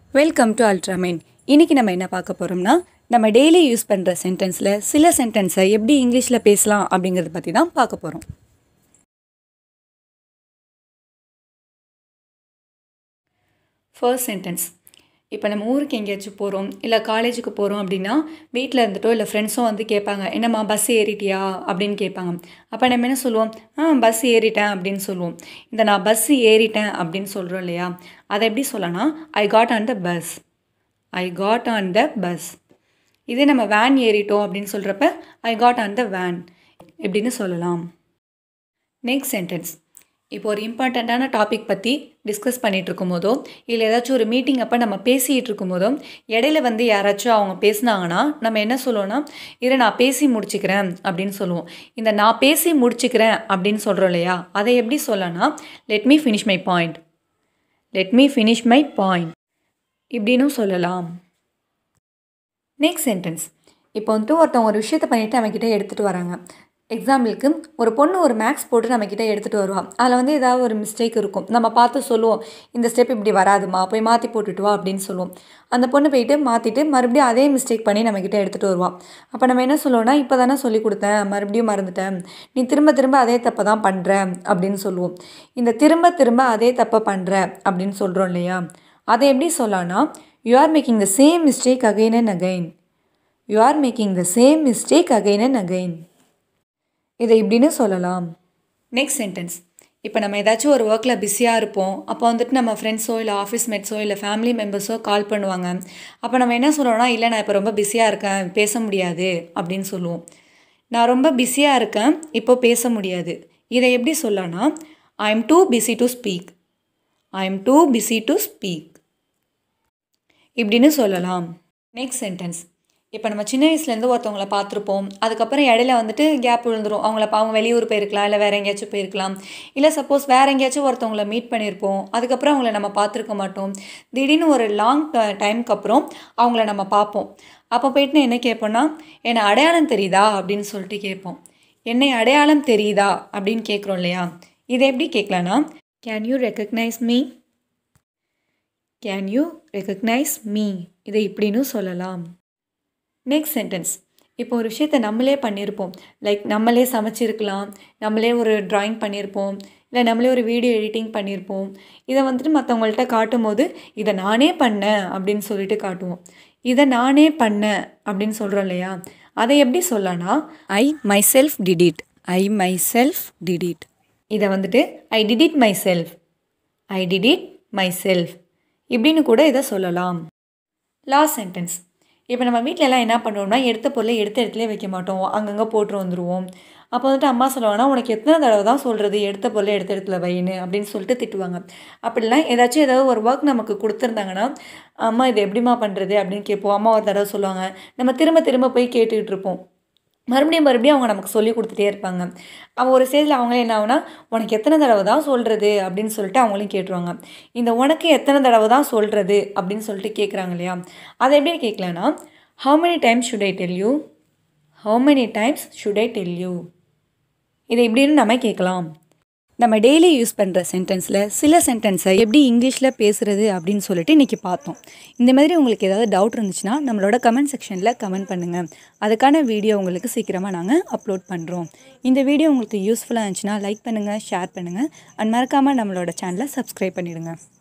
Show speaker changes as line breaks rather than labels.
welcome to அல்ட்ராமைன் இன்றைக்கி நம்ம என்ன பார்க்க போகிறோம்னா நம்ம டெய்லி யூஸ் பண்ணுற சென்டென்ஸில் சில சென்டென்ஸை எப்படி இங்கிலீஷில் பேசலாம் அப்படிங்கிறத பற்றி தான் பார்க்க போகிறோம் ஃபர்ஸ்ட் சென்டென்ஸ் இப்போ நம்ம ஊருக்கு எங்கேயாச்சும் போகிறோம் இல்லை காலேஜுக்கு போகிறோம் அப்படின்னா வீட்டில் இருந்துட்டோ இல்லை ஃப்ரெண்ட்ஸும் வந்து கேட்பாங்க என்னம்மா பஸ் ஏறிட்டியா அப்படின்னு கேட்பாங்க அப்போ நம்ம என்ன சொல்லுவோம் ஆ பஸ் ஏறிட்டேன் அப்படின்னு சொல்லுவோம் இந்த நான் பஸ் ஏறிட்டேன் அப்படின்னு சொல்கிறோம் இல்லையா அதை எப்படி சொல்லலாம் I got on the bus I got on the bus இதே நம்ம வேன் ஏறிட்டோம் அப்படின்னு சொல்கிறப்ப I got on the van எப்படின்னு சொல்லலாம் நெக்ஸ்ட் சென்டென்ஸ் இப்போ ஒரு இம்பார்ட்டண்ட்டான டாபிக் பற்றி டிஸ்கஸ் பண்ணிகிட்டு இருக்கும்போதோ இல்லை ஏதாச்சும் ஒரு மீட்டிங் அப்போ நம்ம பேசிகிட்டு இருக்கும்போதோ இடையில வந்து யாராச்சும் அவங்க பேசுனாங்கன்னா நம்ம என்ன சொல்லுவோம்னா இதை நான் பேசி முடிச்சுக்கிறேன் அப்படின்னு சொல்லுவோம் இந்த நான் பேசி முடிச்சுக்கிறேன் அப்படின்னு சொல்கிறோம் இல்லையா அதை எப்படி சொல்லலாம் let me finish my point let me finish my point இப்படின்னு சொல்லலாம் நெக்ஸ்ட் சென்டென்ஸ் இப்போ வந்துட்டு ஒருத்தவங்க ஒரு விஷயத்தை பண்ணிவிட்டு அவங்கக்கிட்ட எடுத்துகிட்டு வராங்க எக்ஸாம்பிளுக்கு ஒரு பொண்ணு ஒரு மேக்ஸ் போட்டு நம்மக்கிட்ட எடுத்துகிட்டு வருவாள் அதில் வந்து ஏதாவது ஒரு மிஸ்டேக் இருக்கும் நம்ம பார்த்து சொல்லுவோம் இந்த ஸ்டெப் இப்படி வராதுமா போய் மாற்றி போட்டுட்டு வா அப்படின்னு சொல்லுவோம் அந்த பொண்ணு போயிட்டு மாற்றிட்டு மறுபடியும் அதே மிஸ்டேக் பண்ணி நம்மக்கிட்ட எடுத்துகிட்டு வருவாள் அப்போ நம்ம என்ன சொல்லுவோம்னா இப்போ தானே சொல்லி கொடுத்தேன் மறுபடியும் மறந்துட்டேன் நீ திரும்ப திரும்ப அதே தப்பை தான் பண்ணுற அப்படின்னு சொல்லுவோம் இந்த திரும்ப திரும்ப அதே தப்பை பண்ணுற அப்படின்னு சொல்கிறோம் இல்லையா அதை எப்படி சொல்லலாம்னா you are making the same mistake again and again you are making the same mistake again and again இதை இப்படின்னு சொல்லலாம் நெக்ஸ்ட் சென்டென்ஸ் இப்போ நம்ம ஏதாச்சும் ஒரு ஒர்க்கில் பிஸியாக இருப்போம் அப்போ வந்துட்டு நம்ம ஃப்ரெண்ட்ஸோ இல்லை ஆஃபீஸ் மேட்ஸோ இல்லை ஃபேமிலி மெம்பர்ஸோ கால் பண்ணுவாங்க அப்போ நம்ம என்ன சொல்கிறோம்னா இல்லை நான் இப்போ ரொம்ப பிஸியாக இருக்கேன் பேச முடியாது அப்படின்னு சொல்லுவோம் நான் ரொம்ப பிஸியாக இருக்கேன் இப்போ பேச முடியாது இதை எப்படி சொல்லலாம்னா I am too busy to speak I am too busy to speak இப்படின்னு சொல்லலாம் நெக்ஸ்ட் சென்டென்ஸ் இப்போ நம்ம சின்ன வயசுலேருந்து ஒருத்தவங்கள பார்த்துருப்போம் அதுக்கப்புறம் இடையில வந்துட்டு கேப் விழுந்துரும் அவங்கள அவங்க வெளியூர் போயிருக்கலாம் இல்லை வேறு எங்கேயாச்சும் போயிருக்கலாம் இல்லை சப்போஸ் வேறு எங்கேயாச்சும் ஒருத்தவங்கள மீட் பண்ணியிருப்போம் அதுக்கப்புறம் அவங்கள நம்ம பார்த்துருக்க மாட்டோம் திடீர்னு ஒரு லாங் டைமுக்கு அப்புறம் அவங்கள நம்ம பார்ப்போம் அப்போ போயிட்டு நான் என்ன கேட்போன்னா என்னை அடையாளம் தெரியுதா அப்படின்னு சொல்லிட்டு கேட்போம் என்னை அடையாளம் தெரியுதா அப்படின்னு கேட்குறோம் இல்லையா இதை எப்படி கேட்கலான்னா can you recognise me can you recognise me இதை இப்படின்னு சொல்லலாம் நெக்ஸ்ட் சென்டென்ஸ் இப்போ ஒரு விஷயத்த நம்மளே பண்ணியிருப்போம் லைக் நம்மளே சமைச்சிருக்கலாம் நம்மளே ஒரு ட்ராயிங் பண்ணியிருப்போம் இல்லை நம்மளே ஒரு வீடியோ எடிட்டிங் பண்ணியிருப்போம் இதை வந்துட்டு மற்றவங்கள்ட்ட காட்டும் போது இதை நானே பண்ணேன் அப்படின்னு சொல்லிட்டு காட்டுவோம் இதை நானே பண்ணேன் அப்படின்னு சொல்கிறோம் இல்லையா அதை எப்படி சொல்லனா I myself did it I myself did it இதை வந்துட்டு I did it myself I did it myself இப்படின்னு கூட இதை சொல்லலாம் லாஸ்ட் சென்டென்ஸ் இப்போ நம்ம வீட்டிலலாம் என்ன பண்ணுவோம்னா எடுத்த பொருளை எடுத்த இடத்துல வைக்க மாட்டோம் அங்கங்கே போட்டு வந்துடுவோம் அப்போ வந்துட்டு அம்மா சொல்லுவாங்கன்னா உனக்கு எத்தனை தடவை தான் சொல்கிறது எடுத்த பொருளை எடுத்த இடத்துல வைன்னு அப்படின்னு சொல்லிட்டு திட்டுவாங்க அப்படிலாம் ஏதாச்சும் ஏதாவது ஒரு ஒர்க் நமக்கு கொடுத்துருந்தாங்கன்னா அம்மா இது எப்படிமா பண்ணுறது அப்படின்னு கேட்போம் அம்மா ஒரு தடவை சொல்லுவாங்க நம்ம திரும்ப திரும்ப போய் கேட்டுக்கிட்டு இருப்போம் மறுபடியும் மறுபடியும் அவங்க நமக்கு சொல்லி கொடுத்துட்டே இருப்பாங்க அவன் ஒரு ஸ்டேஜில் அவங்களே என்ன ஆகுனா உனக்கு எத்தனை தடவை தான் சொல்கிறது அப்படின்னு சொல்லிட்டு அவங்களையும் கேட்டுருவாங்க இந்த உனக்கு எத்தனை தடவை தான் சொல்கிறது அப்படின்னு சொல்லிட்டு கேட்குறாங்க இல்லையா அதை எப்படி கேட்கலன்னா how many times should I tell you how many times should I tell you இதை இப்படின்னு நம்ம கேட்கலாம் நம்ம டெய்லி யூஸ் பண்ணுற சென்டென்ஸில் சில சென்டென்ஸை எப்படி இங்கிலீஷில் பேசுகிறது அப்படின்னு சொல்லிட்டு இன்றைக்கி பார்த்தோம் இந்த மாதிரி உங்களுக்கு ஏதாவது டவுட் இருந்துச்சுன்னா நம்மளோட கமெண்ட் செக்ஷனில் கமெண்ட் பண்ணுங்கள் அதுக்கான வீடியோ உங்களுக்கு சீக்கிரமாக நாங்கள் அப்லோட் பண்ணுறோம் இந்த வீடியோ உங்களுக்கு யூஸ்ஃபுல்லாக இருந்துச்சுன்னா லைக் பண்ணுங்கள் ஷேர் பண்ணுங்கள் அண்ட் மறக்காமல் நம்மளோட சேனலை சப்ஸ்கிரைப் பண்ணிவிடுங்க